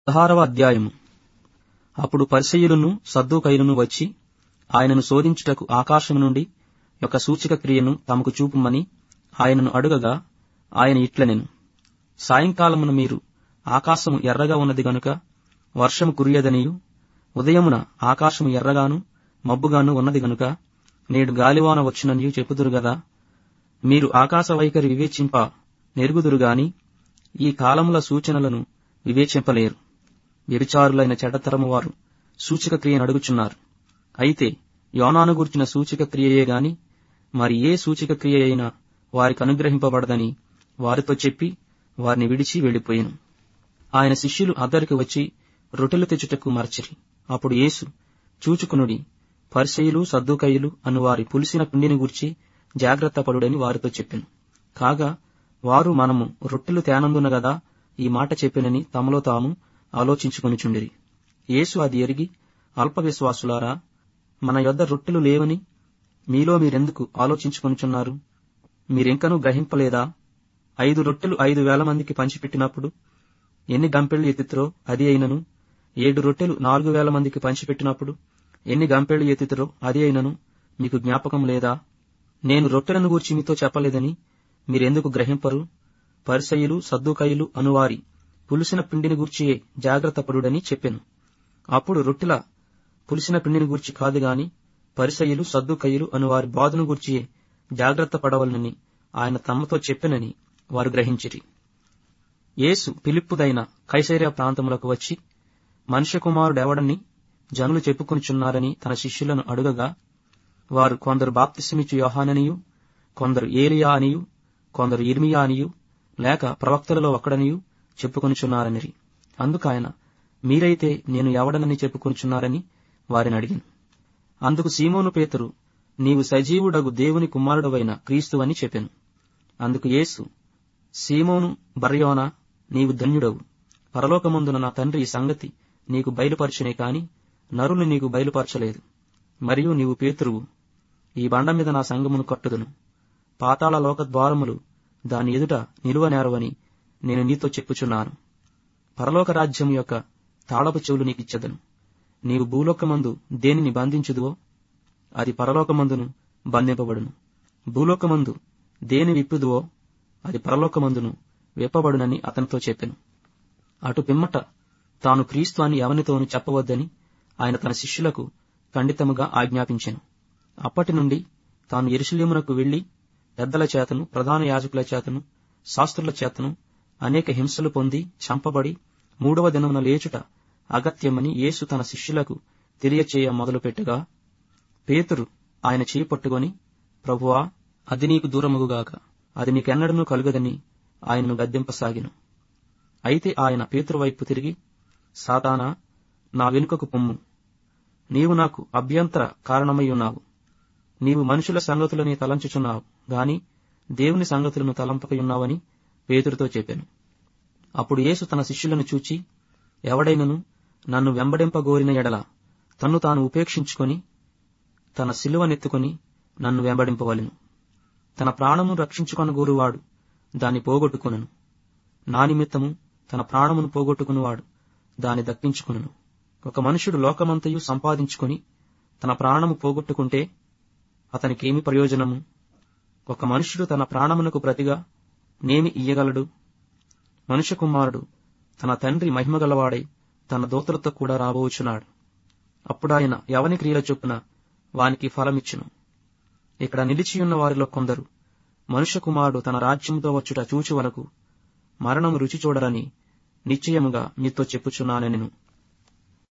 పదహారవ అధ్యాయము అప్పుడు పరిసయ్యులను సద్దూకైలను వచ్చి ఆయనను శోధించుటకు ఆకాశము నుండి ఒక సూచక క్రియను తమకు చూపుమని ఆయనను అడుగగా ఆయన ఇట్లనెను సాయంకాలమున మీరు ఆకాశము ఎర్రగా ఉన్నది గనుక వర్షము కురియదనియు ఉదయమున ఆకాశము ఎర్రగాను మబ్బుగాను ఉన్నది గనుక నేడు గాలివాన వచ్చుననియు చెప్పుదురు గదా మీరు ఆకాశ వైఖరి వివేచింప నెరుగుదురు గాని ఈ కాలముల సూచనలను వివేచింపలేరు వ్యభిచారులైన చెడ్డతరము వారు సూచక క్రియను అడుగుచున్నారు అయితే యోనాను గుర్చిన సూచక క్రియయే గాని మరి ఏ సూచక క్రియ అయినా వారికి అనుగ్రహింపబడదని వారితో చెప్పి వారిని విడిచి వెళ్లిపోయాను ఆయన శిష్యులు అద్దరికి వచ్చి రొట్టెలు తెచ్చుటకు మరచిరి అప్పుడు యేసు చూచుకునుడి పరిసయులు సద్దుకయ్యులు అను వారి పులిసిన పిండిని గూర్చి జాగ్రత్త పడుడని వారితో చెప్పాను కాగా వారు మనము రొట్టెలు తేనందున గదా ఈ మాట చెప్పినని తమలో తాము ఆలోచించుకొనిచుండిరి యేసు అది ఎరిగి అల్ప విశ్వాసులారా మన యొద్ద రొట్టెలు లేవని మీలో మీరెందుకు ఆలోచించుకొనుచున్నారు మీరింకనూ గ్రహింపలేదా ఐదు రొట్టెలు ఐదు వేల మందికి పంచిపెట్టినప్పుడు ఎన్ని గంపెళ్లు ఎత్తితురో అది అయినను ఏడు రొట్టెలు నాలుగు వేల మందికి పంచిపెట్టినప్పుడు ఎన్ని గంపెళ్లు ఎత్తితురో అది అయినను మీకు జ్ఞాపకం లేదా నేను రొట్టెలను గూర్చి మీతో చెప్పలేదని మీరెందుకు గ్రహింపరు పరిసయులు సద్దుకయ్యులు అనువారి పులిసిన పిండిని గూర్చియే జాగ్రత్త పడుడని చెప్పెను అప్పుడు రొట్టెల పులిసిన పిండిని గూర్చి కాదు గాని పరిసయులు సద్దుకయ్యులు అనువారి బాధను గూర్చియే జాగ్రత్త పడవలనని ఆయన తమతో చెప్పెనని వారు గ్రహించిరి యేసు పిలిప్పుదైన కైసైర్య ప్రాంతములకు వచ్చి మనుష్య కుమారుడెవడని జనులు చెప్పుకొనిచున్నారని తన శిష్యులను అడుగగా వారు కొందరు బాప్తిసమిచ్చు యోహాననియు కొందరు ఏలియా అనియు కొందరు ఇర్మియా అనియు లేక ప్రవక్తలలో ఒక్కడనియు చెప్పుకొనిచున్నారనిరి అందుకాయన మీరైతే నేను ఎవడనని చెప్పుకొనిచున్నారని వారిని అడిగిను అందుకు సీమోను పేతురు నీవు సజీవుడగు దేవుని కుమారుడవైన క్రీస్తు అని చెప్పెను అందుకు యేసు సీమోను బర్యోనా నీవు ధన్యుడవు పరలోకమందున నా తండ్రి ఈ సంగతి నీకు బయలుపరచునే కాని నరులు నీకు బయలుపరచలేదు మరియు నీవు పేతురువు ఈ బండ మీద నా సంగమును కట్టుదును పాతాళ లోక ద్వారములు దాని ఎదుట నిలువనేరవని నేను నీతో చెప్పుచున్నాను పరలోక రాజ్యం యొక్క తాళపు చెవులు నీకిచ్చదను నీవు భూలోకమందు దేనిని బంధించుదువో అది పరలోకమందును బంధింపబడును భూలోకమందు దేని విప్పుదువో అది పరలోకమందును విప్పబడునని అతనితో చెప్పెను అటు పిమ్మట తాను క్రీస్తు అని ఎవనితోనూ చెప్పవద్దని ఆయన తన శిష్యులకు ఖండితముగా ఆజ్ఞాపించెను అప్పటి నుండి తాను ఎరుసలేమునకు వెళ్లి పెద్దల చేతను ప్రధాన యాజకుల చేతను శాస్త్రుల చేతను అనేక హింసలు పొంది చంపబడి మూడవ దినమున లేచుట అగత్యమని యేసు తన శిష్యులకు తెలియచేయ మొదలుపెట్టగా పేతురు ఆయన చేయి పట్టుకొని ప్రభువా అది నీకు దూరముగుగాక అది నీకెన్నడనూ కలుగదని ఆయనను గద్దెంపసాగిను అయితే ఆయన పేతురు వైపు తిరిగి సాతానా నా వెనుకకు పొమ్ము నీవు నాకు అభ్యంతర కారణమై ఉన్నావు నీవు మనుషుల సంగతులని తలంచుచున్నావు గాని దేవుని సంగతులను తలంపకయున్నావని పేతురుతో చెప్పాను అప్పుడు యేసు తన శిష్యులను చూచి ఎవడైనను నన్ను వెంబడింపగోరిన ఎడల తన్ను తాను ఉపేక్షించుకొని తన సిలువనెత్తుకొని నన్ను వెంబడింపవలెను తన ప్రాణమును రక్షించుకొనగోరువాడు దాన్ని పోగొట్టుకొనను నా నిమిత్తము తన ప్రాణమును పోగొట్టుకునివాడు దాన్ని దక్కించుకొనను ఒక మనుషుడు లోకమంతయు సంపాదించుకొని తన ప్రాణము పోగొట్టుకుంటే అతనికేమి ప్రయోజనము ఒక మనుష్యుడు తన ప్రాణమునకు ప్రతిగా నేమి ఇయ్యగలడు మనుష్య కుమారుడు తన తండ్రి మహిమగలవాడై తన దూతలతో కూడా రాబోచున్నాడు అప్పుడాయన ఎవని క్రియల చొప్పున వానికి ఫలమిచ్చును ఇక్కడ నిలిచియున్న వారిలో కొందరు మనుష్య కుమారుడు తన రాజ్యముతో వచ్చుట చూచి వరకు మరణము రుచి చూడరని నిశ్చయముగా మీతో చెప్పుచున్నానెను